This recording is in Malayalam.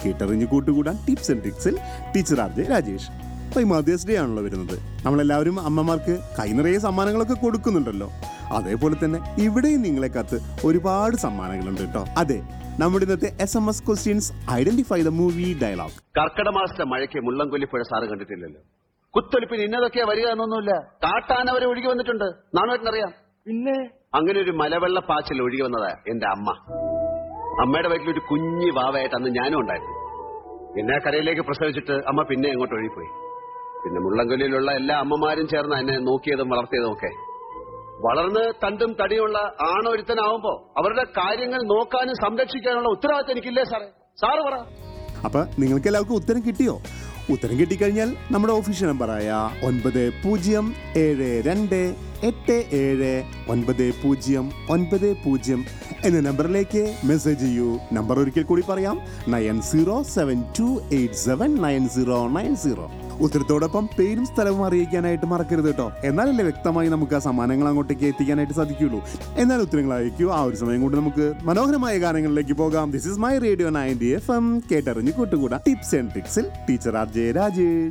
കേട്ടറിഞ്ഞ് കൂട്ടുകൂടാൻ ടിപ്സ് ആൻഡ് ട്രിക്സിൽ ടീച്ചർ ആർ ജെ രാജേഷ് അപ്പൊ ഈ മദേഴ്സ് ഡേ ആണല്ലോ വരുന്നത് നമ്മളെല്ലാവരും അമ്മമാർക്ക് കൈ നിറയെ സമ്മാനങ്ങളൊക്കെ കൊടുക്കുന്നുണ്ടല്ലോ അതേപോലെ തന്നെ ഇവിടെയും നിങ്ങളെ കത്ത് ഒരുപാട് സമ്മാനങ്ങളുണ്ട് കേട്ടോ അതെ നമ്മുടെ ഇന്നത്തെ S M S questions identify the movie dialogue കർക്കിട മാസത്തെ മഴയ്ക്ക് മുള്ളംകൊല്ലിപ്പുഴ സാറ് കണ്ടിട്ടില്ലല്ലോ കുത്തൊലിപ്പിന് ഇന്നതൊക്കെയാ വരിക എന്നൊന്നുമില്ല കാട്ടാന വരെ ഒഴുകി വന്നിട്ടുണ്ട് നാണുവേട്ടനറിയാം പിന്നെ അങ്ങനെ ഒരു മലവെള്ള പാച്ചിൽ ഒഴുകി വന്നതാ എന്റെ അമ്മ അമ്മയുടെ വയറ്റിൽ ഒരു കുഞ്ഞി വാവയായിട്ട് അന്ന് ഞാനും ഉണ്ടായിരുന്നു എന്നെ ആ കരയിലേക്ക് പ്രസവിച്ചിട്ട് അമ്മ പിന്നെ അങ്ങോട്ട് ഒഴുകിപ്പോയി പിന്നെ മുള്ളംകൊല്ലിയിലുള്ള എല്ലാ അമ്മമാരും ചേർന്ന് എന്നെ നോക്കിയതും വളർത്തിയതും ഒക്കെ വളർന്ന് തണ്ടും തടിയുള്ള ആണൊരുത്തനാവുമ്പോ അവരുടെ കാര്യങ്ങൾ നോക്കാനും സംരക്ഷിക്കാനുള്ള ഉത്തരവാദിത്തം എനിക്കില്ലേ സാറേ സാറ് പറ അപ്പൊ നിങ്ങൾക്ക് എല്ലാവർക്കും ഉത്തരം കിട്ടിയോ ഉത്തരം കിട്ടിക്കഴിഞ്ഞാൽ നമ്മുടെ ഓഫീഷ്യൽ നമ്പറായ ഒൻപത് പൂജ്യം ഏഴ് രണ്ട് എട്ട് ഏഴ് ഒൻപത് പൂജ്യം ഒൻപത് പൂജ്യം എന്ന നമ്പറിലേക്ക് മെസ്സേജ് ചെയ്യൂ നമ്പർ ഒരിക്കൽ കൂടി പറയാം nine zero seven two eight seven nine zero nine zero ഉത്തരത്തോടൊപ്പം പേരും സ്ഥലവും അറിയിക്കാനായിട്ട് മറക്കരുത് കേട്ടോ എന്നാലല്ലേ വ്യക്തമായി നമുക്ക് ആ സമ്മാനങ്ങൾ അങ്ങോട്ടേക്ക് എത്തിക്കാനായിട്ട് സാധിക്കുള്ളൂ എന്നാൽ ഉത്തരങ്ങൾ അയക്കൂ ആ ഒരു സമയം കൊണ്ട് നമുക്ക് മനോഹരമായ ഗാനങ്ങളിലേക്ക് പോകാം this is my radio ninety F M കേട്ടറിഞ്ഞ് കൂട്ടുകൂടാ ടിപ്സ് ആൻഡ് ട്രിക്സിൽ ടീച്ചർ ആർ ജെ രാജേഷ്